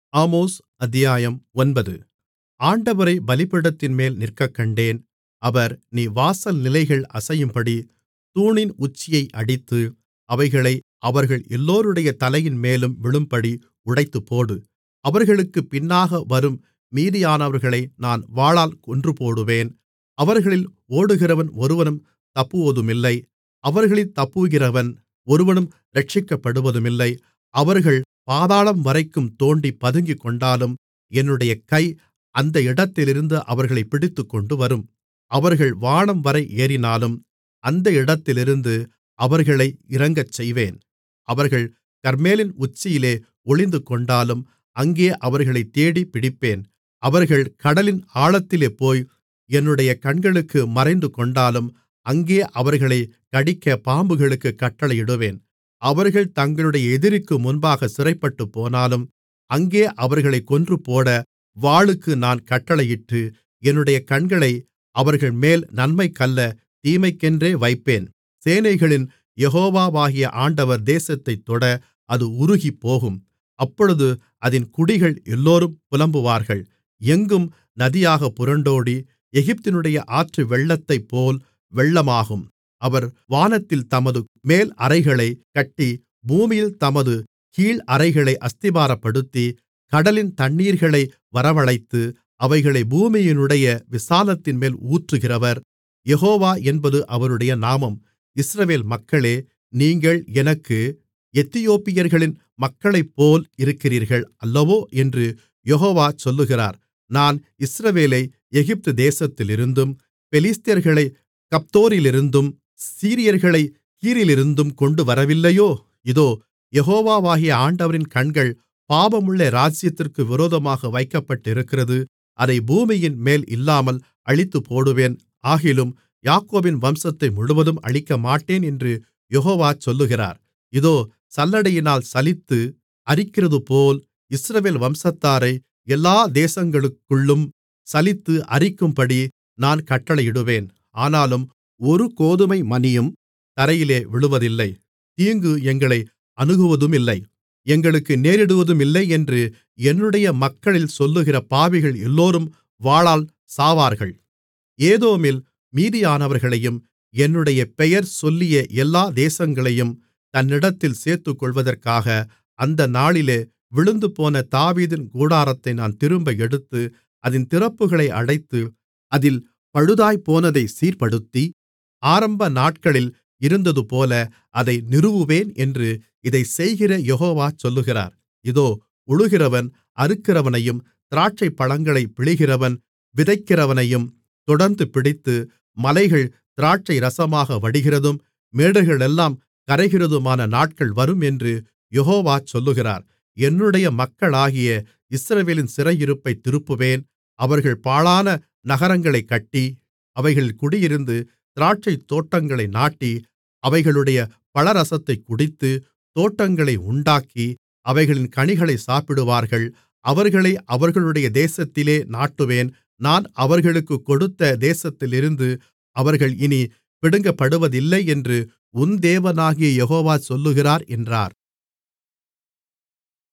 Amos அத்தியாயம் ஒன்பது ஆண்டவரைப் பலிபீடத்தின்மேல் நிற்கக்கண்டேன் அவர் நீ வாசல் நிலைகள் அசையும்படி தூணின் உச்சியை அடித்து அவைகளை அவர்கள் எல்லோருடைய தலையின்மேலும் விழும்படி உடைத்துப்போடு அவர்களுக்குப் பின்னாக வரும் மீதியானவர்களை நான் வாளால் கொன்றுபோடுவேன் அவர்களில் ஓடுகிறவன் ஒருவனும் தப்புவதுமில்லை அவர்களில் தப்புகிறவன் ஒருவனும் இரட்சிக்கப்படுவதுமில்லை அவர்கள் பாதாளம்வரைக்கும் தோண்டிப் பதுங்கிக்கொண்டாலும் என்னுடைய கை அந்த இடத்திலிருந்து அவர்களைப் பிடித்துக்கொண்டுவரும் அவர்கள் வானம்வரை ஏறினாலும் அந்த இடத்திலிருந்து அவர்களை இறங்கச்செய்வேன் அவர்கள் கர்மேலின் உச்சியிலே ஒளிந்துகொண்டாலும் அங்கே அவர்களைத் தேடிப் பிடிப்பேன் அவர்கள் கடலின் ஆழத்திலே போய் என்னுடைய கண்களுக்கு மறைந்துகொண்டாலும் அங்கே அவர்களைக் கடிக்கப் பாம்புகளுக்குக் கட்டளையிடுவேன் அவர்கள் தங்களுடைய எதிரிக்கு முன்பாகச் சிறைப்பட்டுப்போனாலும் அங்கே அவர்களைக் கொன்றுபோட வாளுக்கு நான் கட்டளையிட்டு என்னுடைய கண்களை அவர்கள்மேல் நன்மைக்கல்ல தீமைக்கென்றே வைப்பேன் சேனைகளின் யெகோவாகிய ஆண்டவர் தேசத்தைத் தொட அது உருகிப்போகும் அப்பொழுது அதின் குடிகள் எல்லோரும் புலம்புவார்கள் எங்கும் நதியாகப் புரண்டோடி எகிப்தினுடைய ஆற்று வெள்ளத்தைப்போல் வெள்ளமாகும் அவர் வானத்தில் தமது மேல் அறைகளைக் கட்டி பூமியில் தமது கீழ் அறைகளை அஸ்திபாரப்படுத்தி கடலின் தண்ணீர்களை வரவழைத்து அவைகளை பூமியினுடைய விசாலத்தின்மேல் ஊற்றுகிறவர் யெகோவா என்பது அவருடைய நாமம் இஸ்ரவேல் மக்களே நீங்கள் எனக்கு எத்தியோப்பியர்களின் மக்களைப்போல் இருக்கிறீர்கள் அல்லவோ என்று யெகோவா சொல்லுகிறார் நான் இஸ்ரவேலை எகிப்து தேசத்திலிருந்தும் பெலிஸ்தர்களைக் கப்தோரிலிருந்தும் சீரியர்களைக் கீரிலிருந்தும் கொண்டுவரவில்லையோ இதோ யெகோவாகிய ஆண்டவரின் கண்கள் பாவமுள்ள ராஜ்யத்திற்கு விரோதமாக வைக்கப்பட்டிருக்கிறது அதை பூமியின்மேல் இல்லாமல் அழித்துப்போடுவேன் ஆகிலும் யாக்கோபின் வம்சத்தை முழுவதும் அழிக்கமாட்டேன் என்று யெகோவா சொல்லுகிறார் இதோ சல்லடையினால் சலித்து அரிக்கிறதுபோல் இஸ்ரவேல் வம்சத்தாரை எல்லா தேசங்களுக்குள்ளும் சலித்து அரிக்கும்படி நான் கட்டளையிடுவேன் ஆனாலும் ஒரு கோதுமை மணியும் தரையிலே விழுவதில்லை தீங்கு எங்களை அணுகுவதுமில்லை எங்களுக்கு நேரிடுவதுமில்லை என்று என்னுடைய மக்களில் சொல்லுகிற பாவிகள் எல்லோரும் வாளால் சாவார்கள் ஏதோமில் மீதியானவர்களையும் என்னுடைய பெயர் சொல்லிய எல்லா தேசங்களையும் தன்னிடத்தில் சேர்த்துக்கொள்வதற்காக அந்த நாளிலே விழுந்துபோன தாவீதின் கூடாரத்தை நான் திரும்ப எடுத்து அதின் திறப்புகளை அடைத்து அதில் பழுதாய்ப்போனதைச் சீர்ப்படுத்தி ஆரம்ப நாட்களில் இருந்ததுபோல அதை நிறுவுவேன் என்று இதைச் செய்கிற யெகோவா சொல்லுகிறார் இதோ உழுகிறவன் அறுக்கிறவனையும் திராட்சைப்பழங்களைப் பிழிகிறவன் விதைக்கிறவனையும் தொடர்ந்து பிடித்து மலைகள் திராட்சை ரசமாக வடிகிறதும் மேடுகளெல்லாம் கரைகிறதுமான நாட்கள் வரும் என்று யெகோவா சொல்லுகிறார் என்னுடைய மக்களாகிய இஸ்ரவேலின் சிறையிருப்பைத் திருப்புவேன் அவர்கள் பாழான நகரங்களைக் கட்டி அவைகளில் குடியிருந்து திராட்சைத் தோட்டங்களை நாட்டி அவைகளுடைய பழரசத்தைக் குடித்து தோட்டங்களை உண்டாக்கி அவைகளின் கனிகளை சாப்பிடுவார்கள் அவர்களை அவர்களுடைய தேசத்திலே நாட்டுவேன் நான் அவர்களுக்குக் கொடுத்த தேசத்திலிருந்து அவர்கள் இனி பிடுங்கப்படுவதில்லை என்று உன் தேவனாகிய யெகோவா சொல்லுகிறார் என்றார்